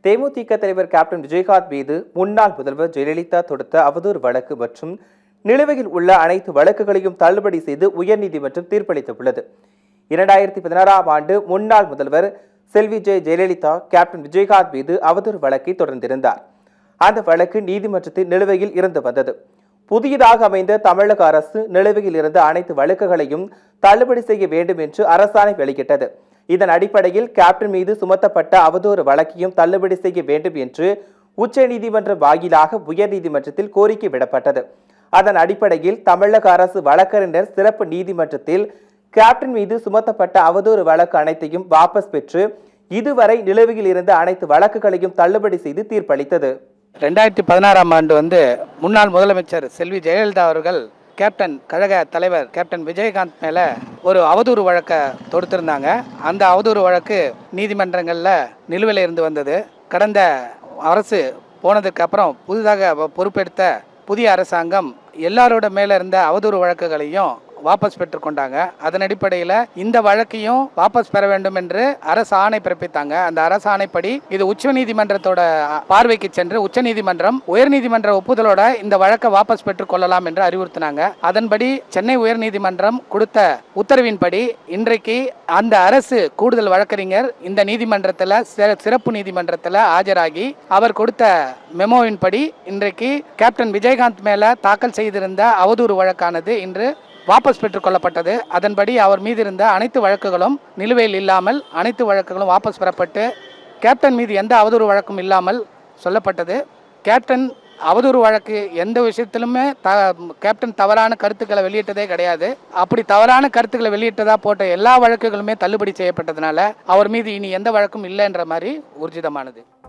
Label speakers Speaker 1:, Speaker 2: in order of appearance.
Speaker 1: தேமுதிக தலைவர் கேப்டன் விஜயகாந்த் மீது முன்னாள் முதல்வர் ஜெயலலிதா தொடுத்த அவதூறு வழக்கு மற்றும் நிலுவையில் உள்ள அனைத்து வழக்குகளையும் தள்ளுபடி செய்து உயர்நீதிமன்றம் தீர்ப்பளித்துள்ளது இரண்டாயிரத்தி பதினாறாம் ஆண்டு முன்னாள் முதல்வர் செல்வி ஜெய ஜெயலலிதா கேப்டன் விஜயகாந்த் மீது அவதூறு வழக்கை தொடர்ந்திருந்தார் அந்த வழக்கு நீதிமன்றத்தில் நிலுவையில் இருந்து வந்தது புதியதாக அமைந்த தமிழக அரசு நிலுவையில் இருந்த அனைத்து வழக்குகளையும் தள்ளுபடி செய்ய வேண்டும் என்று அரசாணை வெளியிட்டது இதன் அடிப்படையில் கேப்டன் மீது சுமத்தப்பட்ட அவதூறு வழக்கையும் தள்ளுபடி செய்ய வேண்டும் என்று உச்சநீதிமன்ற வாயிலாக உயர்நீதிமன்றத்தில் கோரிக்கை விடப்பட்டது அதன் அடிப்படையில் தமிழக அரசு வழக்கறிஞர் சிறப்பு நீதிமன்றத்தில் கேப்டன் மீது சுமத்தப்பட்ட அவதூறு வழக்கு அனைத்தையும் வாபஸ் பெற்று இதுவரை நிலுவையில் இருந்த அனைத்து வழக்குகளையும் தள்ளுபடி செய்து தீர்ப்பளித்தது
Speaker 2: ரெண்டாயிரத்தி பதினாறாம் ஆண்டு வந்து முன்னாள் முதலமைச்சர் செல்வி ஜெயலலிதா அவர்கள் கேப்டன் கழக தலைவர் கேப்டன் விஜயகாந்த் மேலே ஒரு அவதூறு வழக்கை தொடுத்திருந்தாங்க அந்த அவதூறு வழக்கு நீதிமன்றங்களில் நிலுவையில் இருந்து வந்தது கடந்த அரசு போனதுக்கு அப்புறம் புதிதாக பொறுப்பெடுத்த புதிய அரசாங்கம் எல்லாரோட மேலே இருந்த அவதூறு வழக்குகளையும் வாபஸ் பெற்றுக்கொண்டாங்க அதன் அடிப்படையில் இந்த வழக்கையும் வாபஸ் பெற வேண்டும் என்று அரசு ஆணை பிறப்பித்தாங்க அந்த அரசு ஆணைப்படி இது உச்சநீதிமன்றத்தோட பார்வைக்கு சென்று உச்சநீதிமன்றம் உயர்நீதிமன்ற ஒப்புதலோட இந்த வழக்கை வாபஸ் பெற்றுக் கொள்ளலாம் என்று அறிவுறுத்தினாங்க அதன்படி சென்னை உயர்நீதிமன்றம் கொடுத்த உத்தரவின்படி இன்றைக்கு அந்த அரசு கூடுதல் வழக்கறிஞர் இந்த நீதிமன்றத்தில் சி- சிறப்பு நீதிமன்றத்தில் ஆஜராகி அவர் கொடுத்த மெமோவின்படி இன்றைக்கு கேப்டன் விஜயகாந்த் மேல தாக்கல் செய்திருந்த அவதூறு வழக்கானது இன்று வாபஸ் பெற்றுக்கொள்ளப்பட்டது அதன்படி அவர் மீது இருந்த அனைத்து வழக்குகளும் நிலுவையில் இல்லாமல் அனைத்து வழக்குகளும் வாபஸ் பெறப்பட்டு கேப்டன் மீது எந்த அவதூறு வழக்கும் இல்லாமல் சொல்லப்பட்டது கேப்டன் அவதூறு வழக்கு எந்த விஷயத்திலுமே த கேப்டன் தவறான கருத்துக்களை வெளியிட்டதே கிடையாது அப்படி தவறான கருத்துக்களை வெளியிட்டதா போட்ட எல்லா வழக்குகளுமே தள்ளுபடி செய்யப்பட்டதுனால அவர் மீது இனி எந்த வழக்கும் இல்லைன்ற மாதிரி ஊர்ஜிதமானது